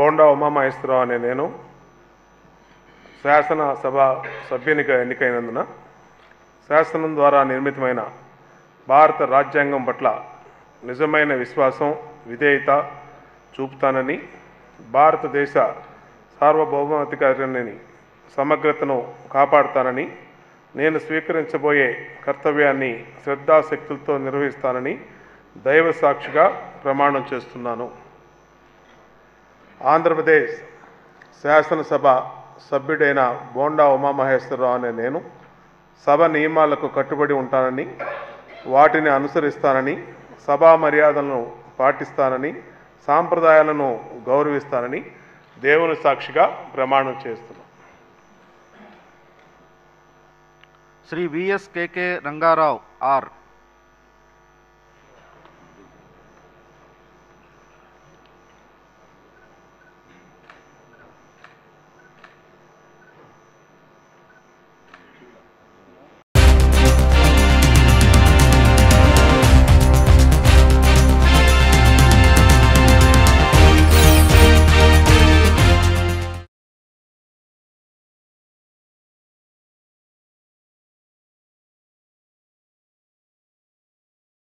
బోండా ఉమామహేశ్వరరావు అనే నేను శాసనసభ సభ్యునిగా ఎన్నికైనందున శాసనం ద్వారా నిర్మితమైన భారత రాజ్యాంగం పట్ల నిజమైన విశ్వాసం విధేయత చూపుతానని భారతదేశ సార్వభౌమాధికారిని సమగ్రతను కాపాడుతానని నేను స్వీకరించబోయే కర్తవ్యాన్ని శ్రద్ధాశక్తులతో నిర్వహిస్తానని దైవ సాక్షిగా ప్రమాణం చేస్తున్నాను ఆంధ్రప్రదేశ్ శాసనసభ సభ్యుడైన బోండా ఉమామహేశ్వరరావు అనే నేను సభ నియమాలకు కట్టుబడి ఉంటానని వాటిని అనుసరిస్తానని సభా మర్యాదలను పాటిస్తానని సాంప్రదాయాలను గౌరవిస్తానని దేవుని సాక్షిగా ప్రమాణం చేస్తున్నాను Shri V S K K Rangarao are